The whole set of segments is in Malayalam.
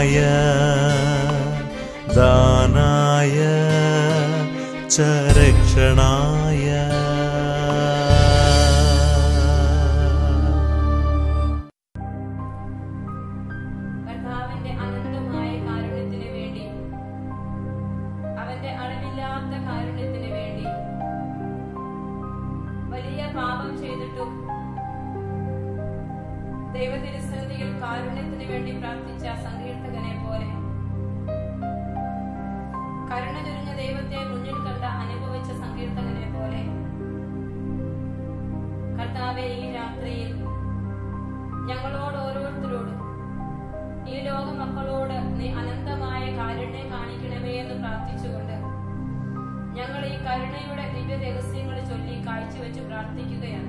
ദാനായ ദാനായ ച രക്ഷണായ കർത്താവിന്റെ അനന്തമായ കാരുണ്യത്തിന് വേണ്ടി അവന്റെ അളവില്ലാത്ത കാരുണ്യത്തിന് വേണ്ടി വലിയ പാപം ചെയ്തിട്ടും ദൈവതിരുസന്നിധിയിൽ കാരുണ്യത്തിന് വേണ്ടി പ്രാർത്ഥിച്ച സങ്കീർത്തകനെ പോലെ കരുണ ചൊരിഞ്ഞ ദൈവത്തെ മുന്നിൽ കണ്ട അനുഭവിച്ച സങ്കീർത്തകനെ പോലെ കർത്താവെ ഈ രാത്രിയിൽ ഞങ്ങളോട് ഓരോരുത്തരോടും ഈ ലോക മക്കളോട് നീ അനന്തമായ കാരുണ്യം കാണിക്കണമേ എന്ന് പ്രാർത്ഥിച്ചുകൊണ്ട് ഞങ്ങൾ ഈ കരുണയുടെ ദിവ്യ രഹസ്യങ്ങൾ ചൊല്ലി കാഴ്ചവെച്ച് പ്രാർത്ഥിക്കുകയാണ്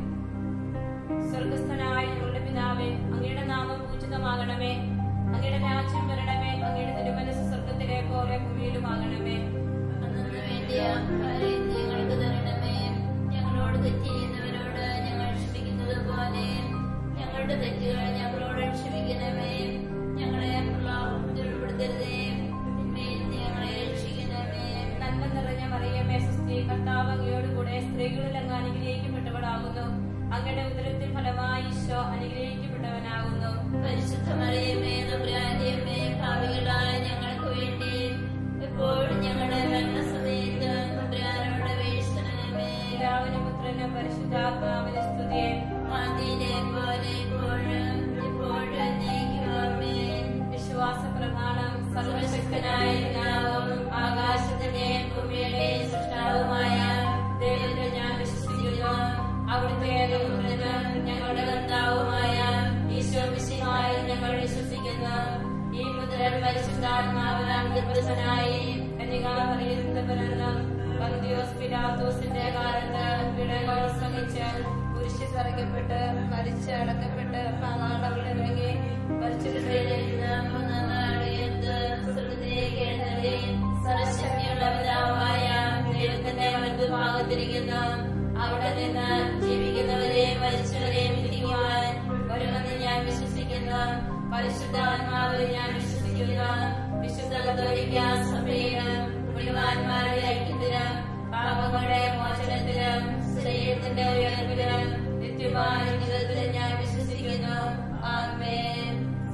സ്വർഗസ്ഥനായ ഞങ്ങളുടെ പിതാവേ അങ്ങയുടെ നാമം പൂജിതമാകണമേ അങ്ങയുടെ രാജ്യം വരണമേ അങ്ങയുടെ തിരുമനസ് സ്വർഗത്തിലെ പോലെ ഭൂമിയിലുമാകണമേ അന്നു വേണ്ടിയ കാര്യം ഞങ്ങൾക്ക് തരണമേ ഞങ്ങളോട് തെറ്റ് ചെയ്യുന്നവരോട് ഞങ്ങൾ ക്ഷമിക്കുന്നത് പോലെ ഞങ്ങളുടെ തെറ്റുകൾ ഞങ്ങളോട് ക്ഷമിക്കണമേ ഞങ്ങളെ പ്രലോഭനത്തിൽ ഉൾപ്പെടുത്തരുതേ തിന്മയിൽ നിന്ന് ഞങ്ങളെ രക്ഷിക്കണമേ നന്മ നിറഞ്ഞ മറിയമേ സുസ്ഥി കർത്താവ് അങ്ങയോട് കൂടെ സ്ത്രീകളിൽ അങ്ങ് അനുഗ്രഹിക്കപ്പെട്ടവളാകുന്നു അങ്ങയുടെ ഉദരത്തിൽ ഫലമായി ഈശോ അനുഗ്രഹിക്കപ്പെട്ടവനാകുന്നു പരിശുദ്ധ മറിയമേ നമ്പുരാന്റെയമ്മേ ഭാവികളായ ഞങ്ങൾക്ക് വേണ്ടി എപ്പോഴും ഞങ്ങളുടെ മരണസമയത്ത് നമ്പുരാനോട് വേഷണമേ പിതാവിനും പുത്രനും പരിശുദ്ധാത്മാവിന് സ്തുതിയെ ആദ്യയിലെ പോലെ ഇപ്പോഴും ഇപ്പോഴും എന്നേക്കുമാമേ വിശ്വാസ പ്രമാണം സർവശക്തനായ പിതാവും ആകാശത്തിന്റെ ഭൂമിയുടെ സൃഷ്ടാവുമായ ദൈവത്തിൽ ഞാൻ വിശ്വസിക്കുന്നു അവിടുത്തെ ഏകപുത്രനും ഞങ്ങളുടെ കർത്താവുമായ ഈശോ മിശിഹായ ഞങ്ങൾ വിശ്വസിക്കുന്നു ഈ പുത്രൻ പരിശുദ്ധാത്മാവിനാൽ ഗർഭസ്ഥനായി കന്യകാമറിയത്തിന്റെ പിറന്നു പന്തിയോസ് പിലാത്തോസിന്റെ കാലത്ത് പിഴകൾ സഹിച്ച് കുരിശിൽ തറയ്ക്കപ്പെട്ട് മരിച്ച് അടക്കപ്പെട്ട് പാതാളങ്ങളിൽ ഇറങ്ങി മരിച്ചിട്ട് മൂന്നാം നാളികത്ത് സ്വർഗ്ഗത്തിലേക്ക് എഴുന്നള്ളി സർവശക്തിയുള്ള പിതാവായ ദൈവത്തിന്റെ വലതുഭാഗത്തിരിക്കുന്നു അവിടെ നിന്ന് ജീവിക്കുന്നവരെയും മരിച്ചവരെയും വിധിക്കുവാൻ വരുമെന്ന് ഞാൻ വിശ്വസിക്കുന്നു പരിശുദ്ധാത്മാവിൽ ഞാൻ വിശ്വസിക്കുന്നു വിശുദ്ധ കത്തോലിക്ക സഭയിലും മുഴുവാന്മാരുടെ ഐക്യത്തിലും പാപങ്ങളുടെ മോചനത്തിലും ശരീരത്തിന്റെ ഉയർപ്പിലും നിത്യമായ ജീവിതത്തിലും ഞാൻ വിശ്വസിക്കുന്നു ആമേൻ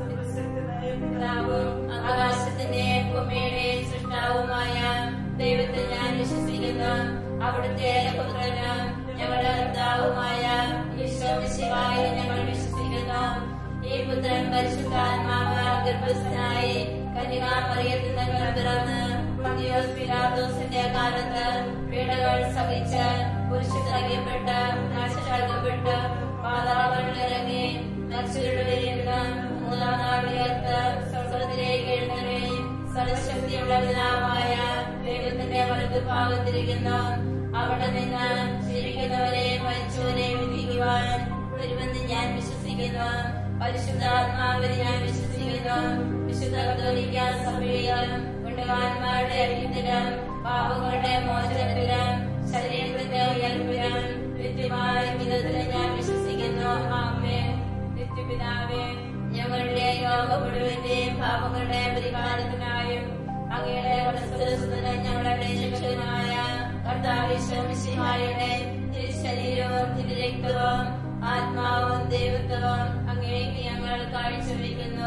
പിതാവും ആകാശത്തിന്റെ ഭൂമിയുടെ സൃഷ്ടാവുമായ ദൈവത്തിൽ ഞാൻ വിശ്വസിക്കുന്നു അവിടുത്തെ ഏകപുത്രനും ഞങ്ങളുടെ കർത്താവുമായ ഈശോ മിശിഹായ ഞങ്ങൾ വിശ്വസിക്കുന്നു ഈ പുത്രൻ പരിശുദ്ധാത്മാവ് ഗർഭസ്ഥനായി കന്യകാമറിയത്തിൽ നിന്ന് പിറന്ന് പന്തിയോസ് പിലാത്തോസിന്റെ കാലത്ത് പീഡകൾ സഹിച്ച് കുരിശിറങ്ങപ്പെട്ട് നാശാക്കപ്പെട്ട് പാതാളങ്ങളിലിറങ്ങി മരിച്ചവരുടെ നിന്ന് മൂന്നാം നാൾ ഉയർത്ത് സ്വർഗത്തിലേക്ക് എഴുന്നള്ളി സർവശക്തിയുള്ള പിതാവായ ദൈവത്തിന്റെ വലതു ഭാഗത്തിരിക്കുന്നു അവിടെ നിന്ന് ജീവിക്കുന്നവരെയും മരിച്ചവരെയും വിധിക്കുവാൻ വരുമെന്ന് ഞാൻ വിശ്വസിക്കുന്നു പരിശുദ്ധാത്മാവിൽ ഞാൻ വിശ്വസിക്കുന്നു വിശുദ്ധ കത്തോലിക്ക സഭയിലും ഗുണ്ടവാന്മാരുടെ ഐക്യത്തിലും പാപങ്ങളുടെ മോചനത്തിലും ശരീരത്തിന്റെ ഉയർപ്പിലും നിത്യമായ വിധത്തിലും ഞാൻ വിശ്വസിക്കുന്നു ആമേ നിത്യപിതാവേ ഞങ്ങളുടെ യോഗ മുഴുവന്റെയും പാപങ്ങളുടെ പരിഹാരത്തിനായും അങ്ങയുടെ വസ്തുതസുതനും ഞങ്ങളുടെ രക്ഷകനായ കർത്താവിശ്വമിശിഹായുടെ തിരുശരീരവും തിരുരക്തവും ആത്മാവും ദൈവത്വവും അങ്ങേക്ക് ഞങ്ങൾ കാഴ്ചവെക്കുന്നു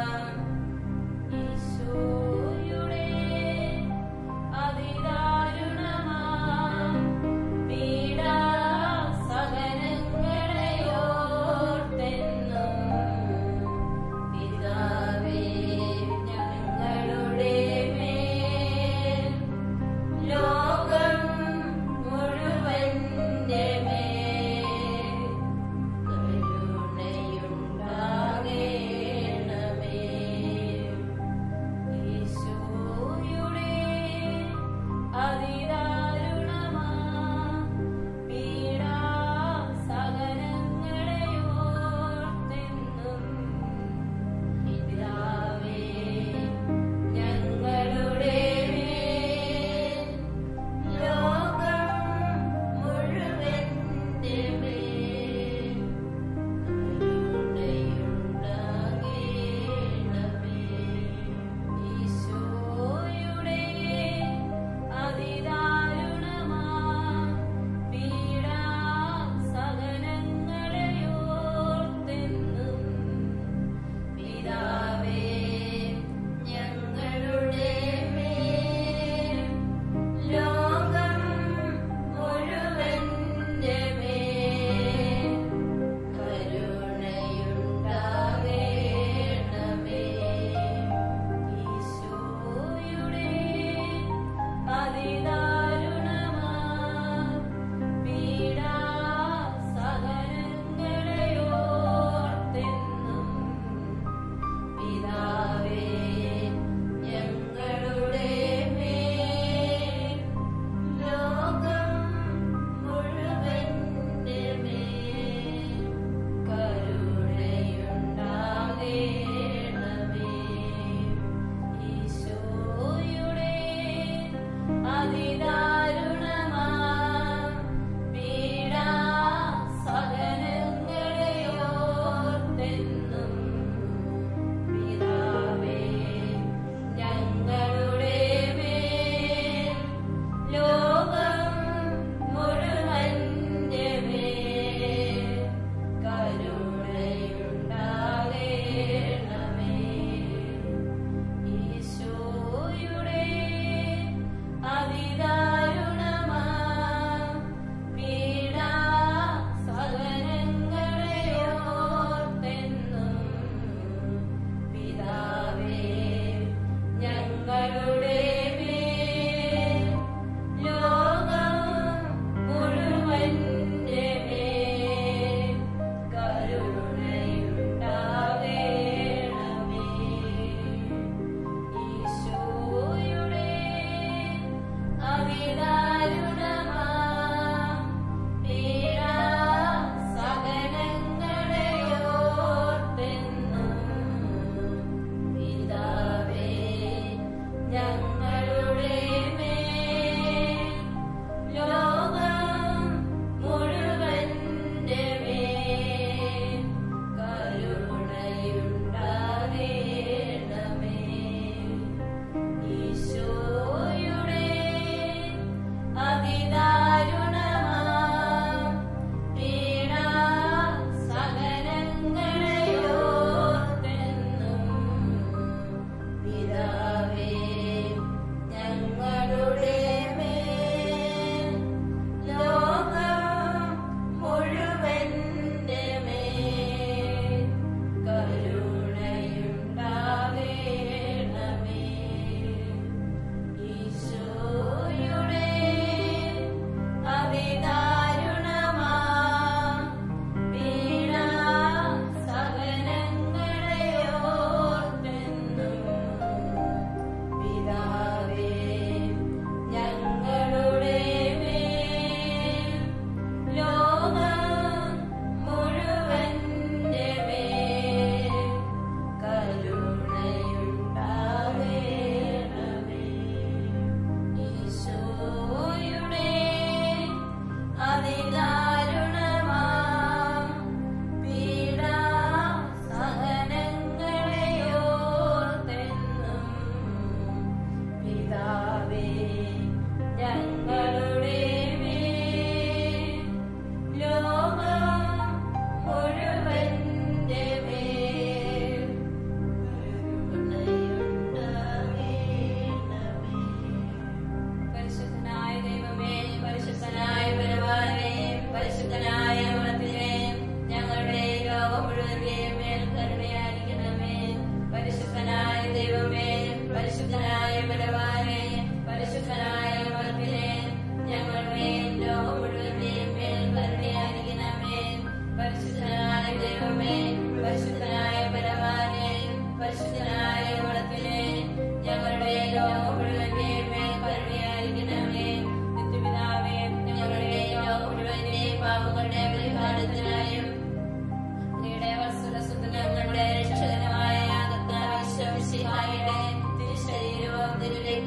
ഈശോയുടെ അതിദാരുണമാം പീഡാസഹനങ്ങളെയോർത്തെന്നും പിതാവേ ഞങ്ങളുടെ മേൽ ലോകം മുഴുവന്റെ മേൽ കരുണയുണ്ടാകേണമേ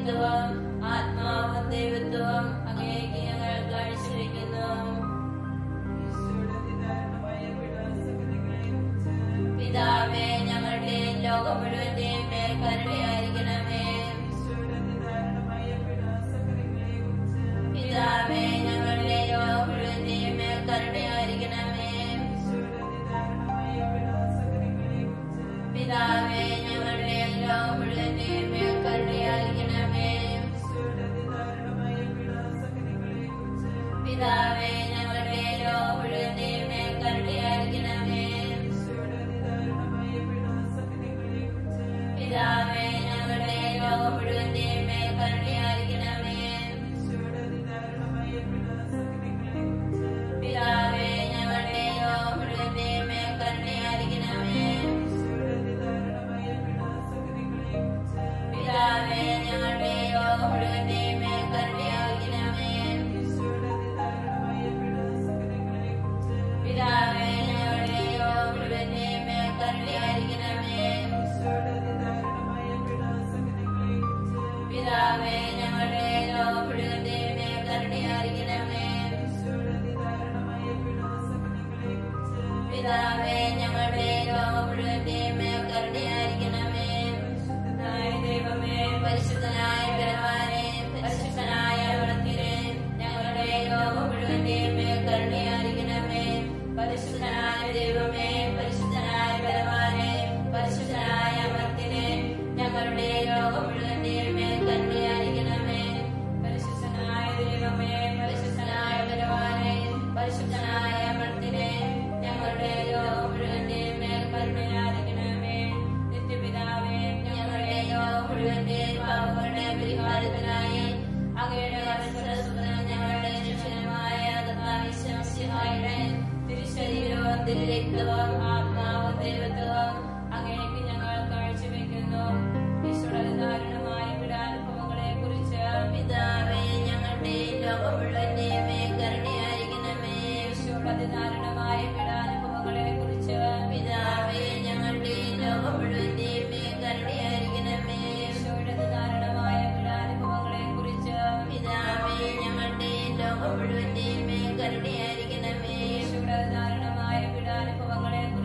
ദൈവത്വം ആത്മാവും ദൈവത്വം അങ്ങേക്ക് ഞങ്ങൾ കാഴ്ചവെക്കുന്നു പിതാവേ ഞങ്ങളുടെ ലോകം മുഴുവന്റെയും മേൽ കരുണയായിരിക്കണമേ പിതാവേ ഞങ്ങളുടെ ലോകം മുഴുവന്റെയും മേൽ കരുണയായിരിക്കണമേ പിതാവേ ഞങ്ങളുടെ ലോകം മുഴുവന്റെയും മേൽ കരുണയായിരിക്കണമേ പിതാവേ ഞങ്ങളുടെ ലോകം മുഴുവന്റെയും മേൽ കരുണയായിരിക്കണമേ പിതാവേ ഞങ്ങളുടെ ലോകം മുഴുവന്റെയും മേൽ കരുണയായിരിക്കണമേ പിതാവേ ഞങ്ങളുടെ ലോകം മുഴുവന്റെയും മേൽ കരുണയായിരിക്കണമേ പിതാവേ ഞങ്ങളുടെ ലോകം മുഴുവന്റെയും മേൽ കരുണയായിരിക്കണമേ പിതാവേ ഞങ്ങളുടെ ലോകം മുഴുവന്റെയും മേൽ കരുണയായിരിക്കണമേ പിതാവേ ഞങ്ങളുടെ ലോകം മുഴുവന്റെയും മേൽ കരുണയായിരിക്കണമേ പിതാവേ ഞങ്ങളുടെ ലോകം മുഴുവന്റെയും മേൽ കരുണയായിരിക്കണമേ പരിശുദ്ധനായ ദൈവമേ പരിശുദ്ധനായ ബലവാനെ പരിശുദ്ധനായ വളത്തിനെ ഞങ്ങളുടെ ലോകം മുഴുവന്റെയും മേൽ കരുണയായിരിക്കണമേ പരിശുദ്ധനായ ദൈവമേ പരിശുദ്ധനായ ബലവാനെ പരിശുദ്ധനായ അമർത്തിനെ ഞങ്ങളുടെ ലോകം മുഴുവന്റെയും മേൽ കരുണയായിരിക്കണമേ പരിശുദ്ധനായ ദൈവമേ പരിശുദ്ധനായ ബലവാനെ പരിശുദ്ധനായ അമർത്തിനെ ഞങ്ങളുടെ ലോകം മുഴുവന്റെയും മേൽ കരുണയായിരിക്കണമേ നിത്യപിതാവേ ഞങ്ങളുടെ ലോകം മുഴുവന്റെയും പാപങ്ങളുടെ പരിഹാരത്തിനായി അങ്ങയുടെ കർത്തൃസുതനം ഞങ്ങളുടെ രക്ഷകനുമായ കർത്താവിശ്വാസിയായുടെ തിരുശരീരവും തിരുരക്തവും ആത്മാവും ദൈവത്വവും അങ്ങേക്ക് ഞങ്ങൾ കാഴ്ചവെക്കുന്നു ഈശ്വര ദാരുണമായ പീഡാനുഭവങ്ങളെ കുറിച്ച് പിതാവേ ഞങ്ങളുടെ ലോകം മുഴുവന്റെയും മേൽ കരുണയായിരിക്കണമേ ഈശ്വര ദാരുണമായ പീഡാനുഭവങ്ങളെ കുറിച്ച് പിതാവേ ഞങ്ങളുടെ ലോകം മുഴുവന്റെയും മേൽ കരുണയായിരിക്കണമേ ഈശ്വര ദാരുണമായ പീഡാനുഭവങ്ങളെ കുറിച്ച് പിതാവേ ഞങ്ങളുടെ ലോകം മുഴുവന്റെയും മേൽ കരുണയായിരിക്കണമേ ഈശ്വര ദാരുണമായ പീഡാനുഭവങ്ങളെ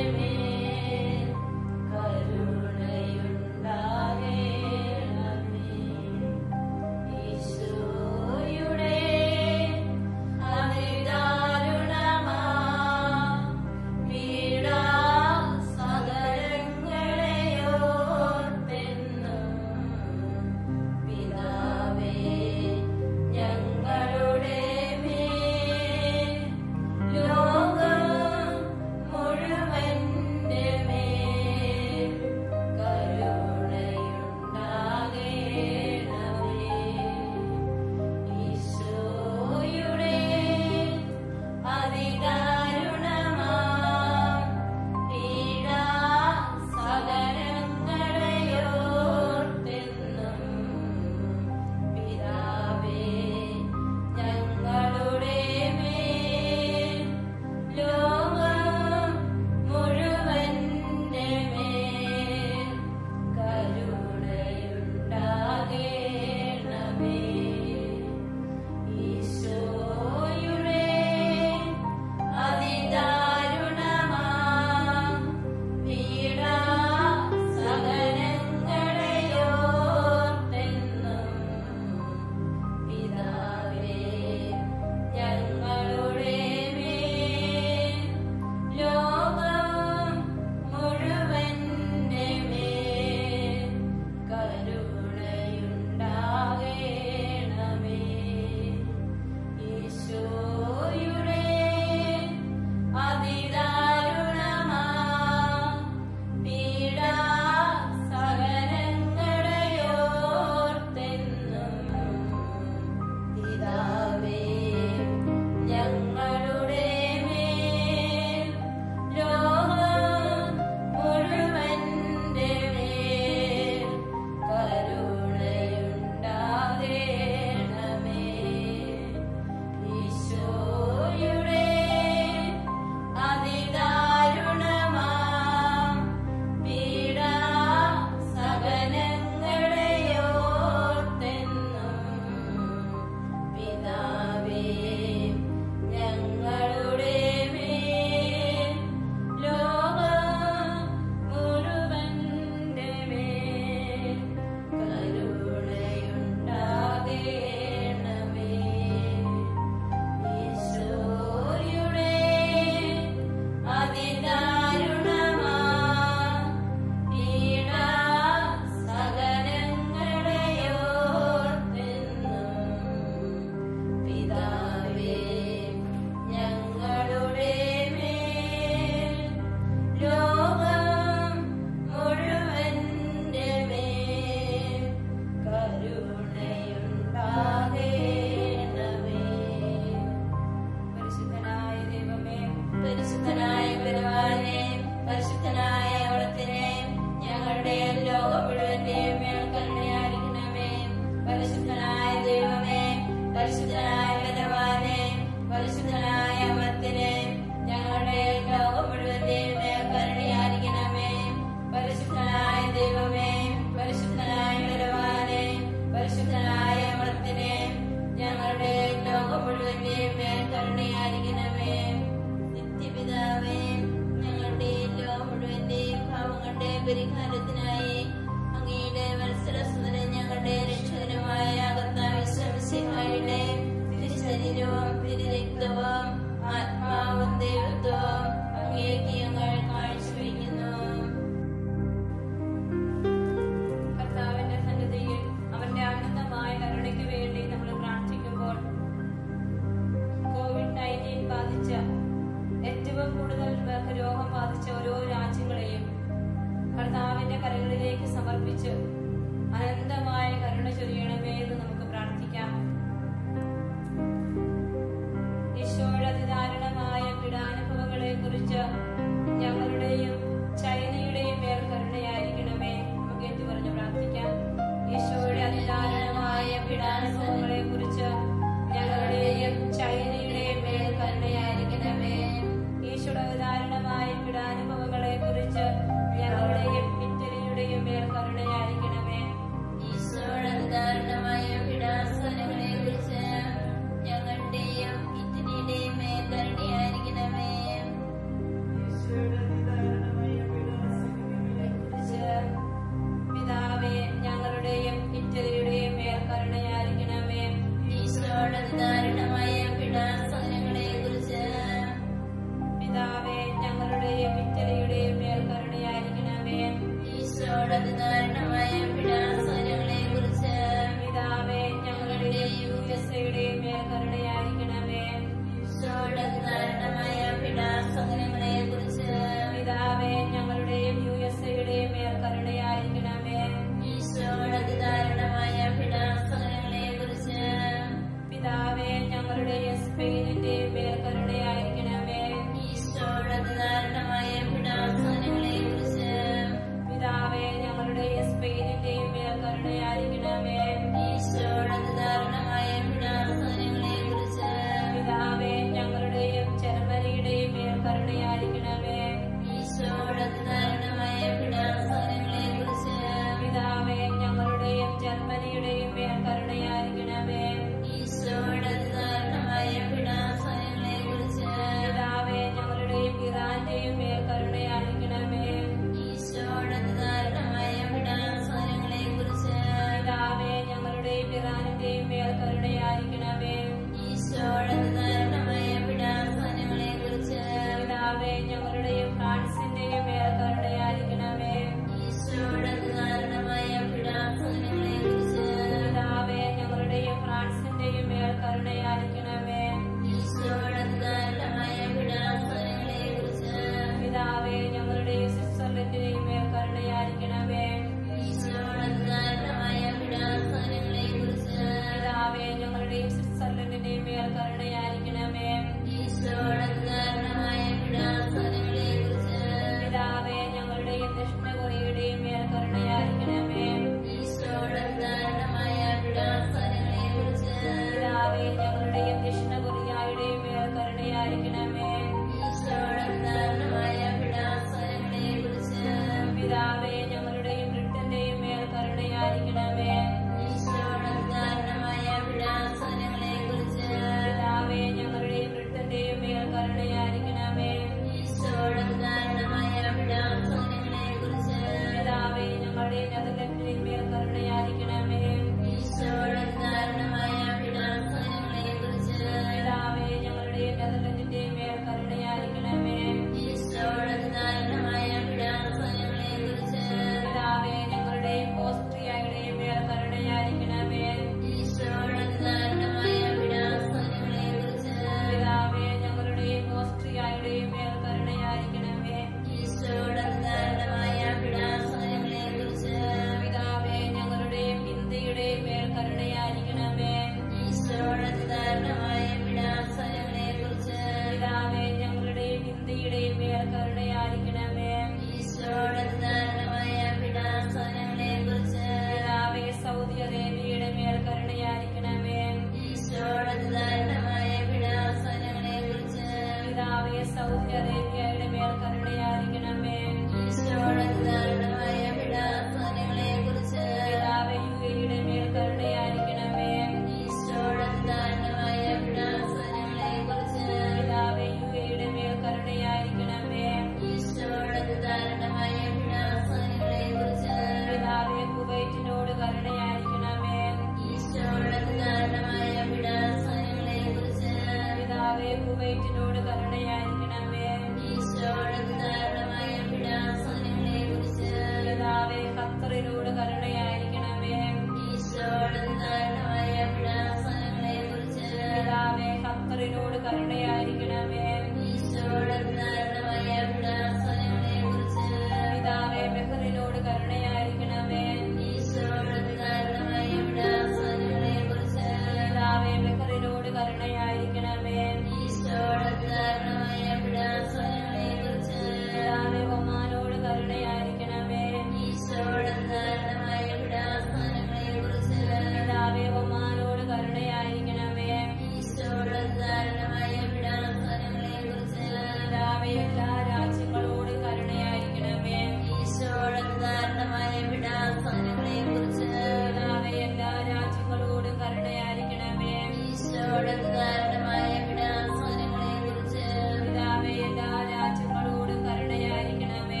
ഞങ്ങളുടെയും മേൽ കരുണയായിരിക്കണമേ ഈശോയുടെ അതിദാരുണമായ പീഡാസനങ്ങളെക്കുറിച്ച് പിതാവേ ഞങ്ങളുടെയും ഇറാന്റെയും മേൽ കരുണയായിരിക്കണമേ ഈശോയുടെ അതിദാരുണമായ പീഡാസനങ്ങളെക്കുറിച്ച് പിതാവേ ഞങ്ങളുടെയും ഇറാനിന്റെയും മേൽ കരുണയായിരിക്കണമേ ഈശോയുടെ അതിദാരുണമായ പീഡാസനങ്ങളെക്കുറിച്ച് പിതാവേ ഞങ്ങളുടെയും ഫ്രാൻസിന്റെയും മേൽ കരുണയായിരിക്കണമേ ഈശോയുടെ അതിദാരുണമായ പീഡാസനങ്ങളെക്കുറിച്ച് പിതാവേ ഞങ്ങളുടെയും ഫ്രാൻസിന്റെയും മേൽ കരുണയായിരിക്കണമേ ഈശോയുടെ അതിദാരുണമായ പീഡാസനങ്ങളെക്കുറിച്ച് പിതാവേ ഞങ്ങളുടെയും സ്വിറ്റ്സർലൻഡിന്റെയും മേൽ കരുണയായിരിക്കണമേ ഈശോയുടെ അതിദാരുണമായ പീഡാസനങ്ങളെക്കുറിച്ച് പിതാവേ ഞങ്ങളുടെയും സ്വിറ്റ്സർലൻഡിന്റെയും മേൽ കരുണയായിരിക്കണമേ ഈശോയുടെ അതിദാരുണമായ പീഡാസനങ്ങളെക്കുറിച്ച് പിതാവേ ഞങ്ങളുടെയും ദക്ഷിണ കൊറിയയുടെയും മേൽ കരുണയായിരിക്കണമേ ഈശോയുടെ അതിദാരുണമായ പീഡാസനങ്ങളെക്കുറിച്ച് പിതാവേ ഞങ്ങളുടെയും ദക്ഷിണ കൊറിയയുടെയും മേൽ കരുണയായിരിക്കണമേ ഈശോയുടെ അതിദാരുണമായ പീഡാസനങ്ങളെക്കുറിച്ച് പിതാവേ ഞങ്ങളുടെയും ബ്രിട്ടന്റെയും മേൽ കരുണയായിരിക്കണമേ ഈശോയുടെ അതിദാരുണമായ പീഡാസനങ്ങളെക്കുറിച്ച് പിതാവേ ഞങ്ങളുടെയും ബ്രിട്ടന്റെയും മേൽ കരുണയായിരിക്കണമേ ഈശോയുടെ അതിദാരുണമായ പീഡാസനങ്ങളെക്കുറിച്ച് പിതാവേ ഞങ്ങളുടെയും നെതർലൻഡിന്റെയും മേൽ കരുണയായിരിക്കണമേ ഈശോയുടെ അതിദാരുണമായ പീഡാസനങ്ങളെക്കുറിച്ച് പിതാവേ ഞങ്ങളുടെയും നെതർലൻഡിന്റെയും മേൽ കരുണയായിരിക്കണമേ ഈശോയുടെ അതിദാരുണമായ പീഡാസനങ്ങളെക്കുറിച്ച് പിതാവേ ഞങ്ങളുടെയും ഓസ്ട്രിയയുടെയും മേൽ കരുണയായിരിക്കണമേ ഈശോയുടെ അതിദാരുണമായ പീഡാസനങ്ങളെക്കുറിച്ച് പിതാവേ ഞങ്ങളുടെയും ഓസ്ട്രിയയുടെയും മേൽ കരുണയായിരിക്കണമേ ഈശോയുടെ അതിദാരുണമായ പീഡാസനങ്ങളെക്കുറിച്ച് പിതാവേ ഞങ്ങളുടെയും ഇന്ത്യയുടെയും മേൽ കരുണയായിരിക്കണമേ ഈശോയുടെ അതിദാരുണമായ പീഡാസനങ്ങളെക്കുറിച്ച് പിതാവേ ഞങ്ങളുടെയും ഇന്ത്യയുടെയും മേൽ കരുണയായിരിക്കണമേ ഈശോയുടെ അതിദാരുണമായ പീഡാസനങ്ങളെക്കുറിച്ച് പിതാവേ സൗദി അറേബ്യയുടെ മേൽ കരുണയായിരിക്കണമേ ഈശോയുടെ അതിദാരുണമായ പീഡാസനങ്ങളെക്കുറിച്ച് പിതാവേ സൗദി അറേബ്യയുടെ മേൽ കരുണയായിരിക്കണമേ ഈശോയുടെ അതിദാരുണമായ പീഡാസനങ്ങളെക്കുറിച്ച് പിതാവേ യു എയുടെ മേൽ കരുണയായിരിക്കണമേ ഈശോയുടെ അതിദാരുണമായ പീഡാസനങ്ങളെക്കുറിച്ച് പിതാവേ യു എയുടെ മേൽ കരുണയായിരിക്കണമേ ഈശോയുടെ അതിദാരുണമായ പീഡാസനങ്ങളെക്കുറിച്ച് പിതാവേ കുവൈറ്റിനോട് കരുണയായിരിക്കണമേ ഈശോയുടെ അതിദാരുണമായ പീഡാസനങ്ങളെക്കുറിച്ച് പിതാവേ കുവൈറ്റിനോട് കരുണയായിരിക്കണമേ ഈശോയുടെ അതിദാരുണമായ പീഡാസനങ്ങളെക്കുറിച്ച് പിതാവേ ഖത്തറിനോട് കരുണയായിരിക്കണമേ ഈശോയുടെ അതിദാരുണമായ പീഡാസനങ്ങളെക്കുറിച്ച് പിതാവേ ഖത്തറിനോട് കരുണയായിരിക്കണമേ ഈശോയുടെ അതിദാരുണമായ പീഡാസനങ്ങളെക്കുറിച്ച് പിതാവേ ബഹറിനോട് കരുണയായിരിക്കണമേ ഈശോയുടെ അതിദാരുണമായ പീഡാസനങ്ങളെക്കുറിച്ച് പിതാവേ ബഹറിനോട് കരുണയായിരിക്കണമേ ഈശോയുടെ അതിദാരുണമായ പീഡാസനങ്ങളെക്കുറിച്ച് പിതാവേ ഒമാനോട് കരുണയായിരിക്കണമേ ഈശോയുടെ അതിദാരുണമായ പീഡാസനങ്ങളെക്കുറിച്ച് പിതാവേ ഒമാനോട് കരുണയായിരിക്കണമേ ഈശോയുടെ അതിദാരുണമായ പീഡാസനങ്ങളെക്കുറിച്ച് പിതാവേ എല്ലാ രാജ്യങ്ങളോടും കരുണയായിരിക്കണമേ ഈശോയുടെ അതിദാരുണമായ പീഡാസനങ്ങളെക്കുറിച്ച് പിതാവേ എല്ലാ രാജ്യങ്ങളോടും കരുണയായിരിക്കണമേ ഈശോയുടെ അതിദാരുണമായ പീഡാസനങ്ങളെക്കുറിച്ച് പിതാവേ എല്ലാ രാജ്യങ്ങളോടും കരുണയായിരിക്കണമേ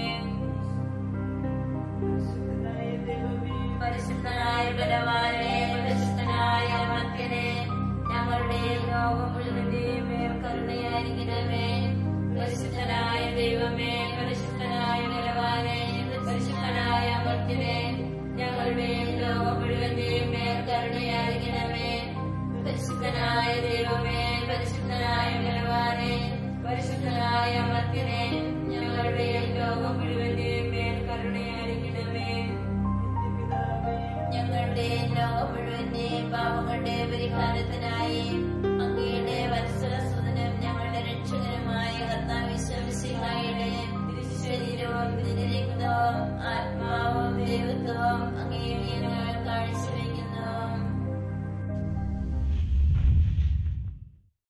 പരിശുദ്ധനായ ബലവാനെ പരിശുദ്ധനായ മധ്യനെ ഞങ്ങളുടെയും ലോകം മുഴുവന്റെയും മേൽ കരുണയായിരിക്കണമേ പരിശുദ്ധനായ ദൈവമേ പരിശുദ്ധനായ ബലവാനെ പരിശുദ്ധനായ മധ്യനെ ഞങ്ങളുടെയും ലോകം മുഴുവന്റെയും മേൽ കരുണയായിരിക്കണമേ പരിശുദ്ധനായ ദൈവമേ പരിശുദ്ധനായ ബലവാനെ പരിശുദ്ധനായ മധ്യനെ ഞങ്ങളുടെയും ലോകം മുഴുവന്റെയും മേൽ കരുണയായിരിക്കണമേ ഞങ്ങളുടെ ലോകം മുഴുവന്റെയും പാവങ്ങളുടെ പരിഹാരത്തിന്